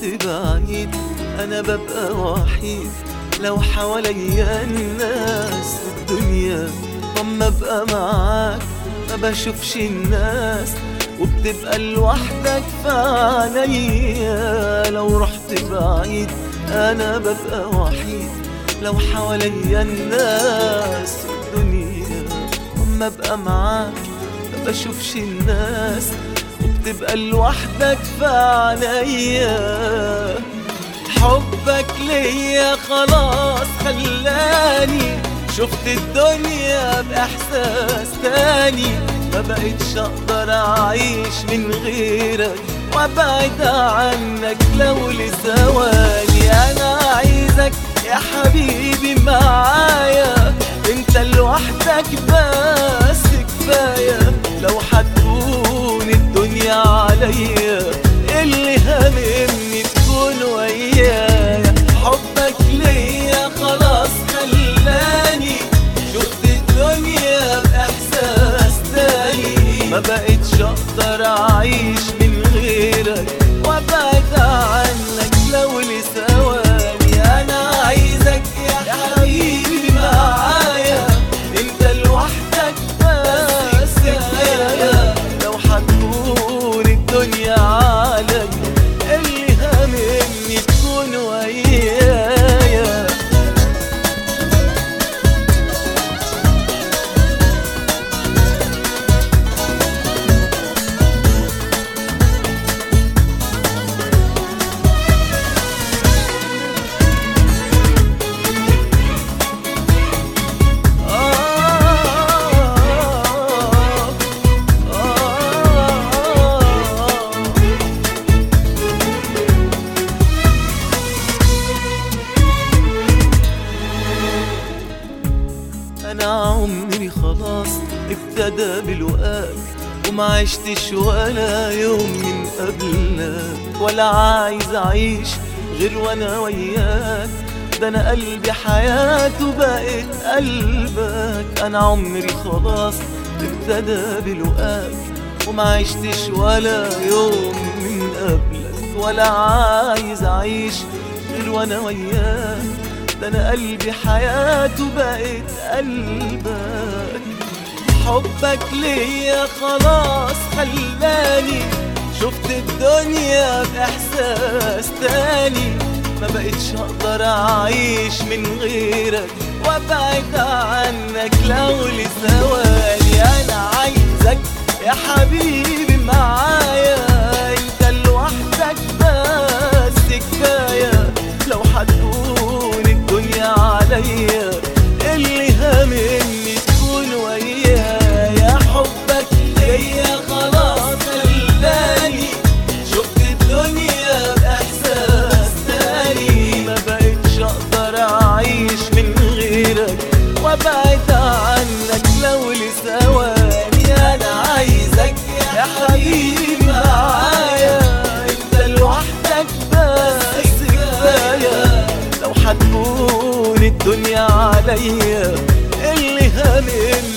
رحت بعيد انا ببقى وحيد لو حواليا الناس والدنيا اما ابقى معاك ما بشوفش الناس وبتبقى لوحدك في عينيا لو رحت بعيد انا ببقى وحيد لو حواليا الناس والدنيا اما ابقى معاك ما بشوفش الناس وبتبقى لوحدك في عينيا حبك ليا خلاص خلاني شفت الدنيا بإحساس تاني ما بقتش أقدر أعيش من غيرك وأبعد عنك لو لثواني أنا عايزك يا حبيبي معايا انت لوحدك بس كفاية لو هتكون الدنيا عليا اللي هاممني تكون ويايا حبك ليا خلاص خلاني شفت الدنيا بإحساس تاني ما بقتش أقدر أعيش من غيرك وأبعد عنك لو لثواني أنا عايزك يا حبيبي معايا أنت لوحدك بس كفاية لو هتكون الدنيا عليا اللي هاممني تكون ويايا انا عمري خلاص ابتدى بالوقت وما عشتش ولا يوم من قبلك ولا عايز اعيش غير وانا وياك ده انا قلبي حياته بقت قلبك انا عمري خلاص ابتدى بالوقت وما عشتش ولا يوم من قبلك ولا عايز اعيش غير وانا وياك ده انا قلبي حياته بقت قلبك حبك ليا خلاص خلاني شفت الدنيا بإحساس تاني ما بقتش أقدر أعيش من غيرك وأبعد عنك لو لثواني أنا عايزك يا حبيبي معايا أنت لوحدك بس كفاية لو هتكون الدنيا عليا اللي هاممني تكون ويايا حبك ليا خلاص خلاني شفت الدنيا بإحساس تاني ما بقتش أقدر أعيش من غيرك وأبعد عنك لو لثواني أنا عايزك يا حبيبي معايا أنت لوحدك بس كفاية لو هتكون الدنيا عليا اللي هاممني